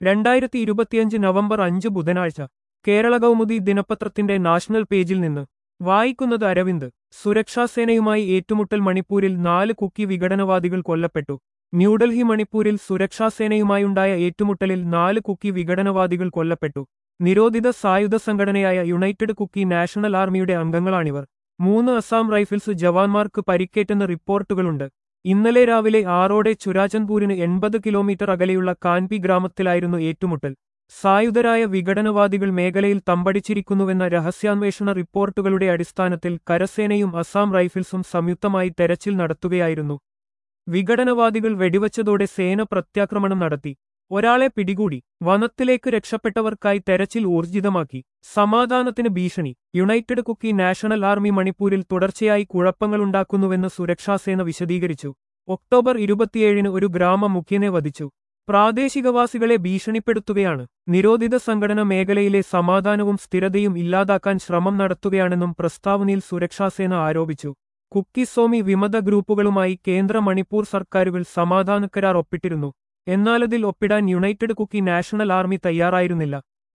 രണ്ടായിരത്തി ഇരുപത്തിയഞ്ച് നവംബർ അഞ്ച് ബുധനാഴ്ച കേരള കൗമുദി ദിനപത്രത്തിന്റെ നാഷണൽ പേജിൽ നിന്ന് വായിക്കുന്നത് അരവിന്ദ് സുരക്ഷാസേനയുമായി ഏറ്റുമുട്ടൽ മണിപ്പൂരിൽ നാല് കുക്കി വിഘടനവാദികൾ കൊല്ലപ്പെട്ടു ന്യൂഡൽഹി മണിപ്പൂരിൽ സുരക്ഷാസേനയുമായുണ്ടായ ഏറ്റുമുട്ടലിൽ നാല് കുക്കി വിഘടനവാദികൾ കൊല്ലപ്പെട്ടു നിരോധിത സായുധ സംഘടനയായ യുണൈറ്റഡ് കുക്കി നാഷണൽ ആർമിയുടെ അംഗങ്ങളാണിവർ മൂന്ന് അസാം റൈഫിൾസ് ജവാന്മാർക്ക് പരിക്കേറ്റെന്ന് റിപ്പോർട്ടുകളുണ്ട് ഇന്നലെ രാവിലെ ആറോടെ ചുരാചൻപൂരിന് എൺപത് കിലോമീറ്റർ അകലെയുള്ള കാൻപി ഗ്രാമത്തിലായിരുന്നു ഏറ്റുമുട്ടൽ സായുധരായ വിഘടനവാദികൾ മേഖലയിൽ തമ്പടിച്ചിരിക്കുന്നുവെന്ന രഹസ്യാന്വേഷണ റിപ്പോർട്ടുകളുടെ അടിസ്ഥാനത്തിൽ കരസേനയും അസാം റൈഫിൾസും സംയുക്തമായി തെരച്ചിൽ നടത്തുകയായിരുന്നു വിഘടനവാദികൾ വെടിവച്ചതോടെ സേന പ്രത്യാക്രമണം നടത്തി ഒരാളെ പിടികൂടി വനത്തിലേക്ക് രക്ഷപ്പെട്ടവർക്കായി തെരച്ചിൽ ഊർജിതമാക്കി സമാധാനത്തിന് ഭീഷണി യുണൈറ്റഡ് കുക്കി നാഷണൽ ആർമി മണിപ്പൂരിൽ തുടർച്ചയായി കുഴപ്പങ്ങളുണ്ടാക്കുന്നുവെന്ന് സുരക്ഷാസേന വിശദീകരിച്ചു ഒക്ടോബർ ഇരുപത്തിയേഴിന് ഒരു ഗ്രാമ മുഖ്യനെ വധിച്ചു പ്രാദേശികവാസികളെ ഭീഷണിപ്പെടുത്തുകയാണ് നിരോധിത സംഘടന മേഖലയിലെ സമാധാനവും സ്ഥിരതയും ഇല്ലാതാക്കാൻ ശ്രമം നടത്തുകയാണെന്നും പ്രസ്താവനയിൽ സുരക്ഷാസേന ആരോപിച്ചു കുക്കിസോമി വിമത ഗ്രൂപ്പുകളുമായി കേന്ദ്ര മണിപ്പൂർ സർക്കാരുകൾ സമാധാന കരാർ ഒപ്പിട്ടിരുന്നു എന്നാലതിൽ ഒപ്പിടാൻ യുണൈറ്റഡ് കുക്കി നാഷണൽ ആർമി തയ്യാറായിരുന്നില്ല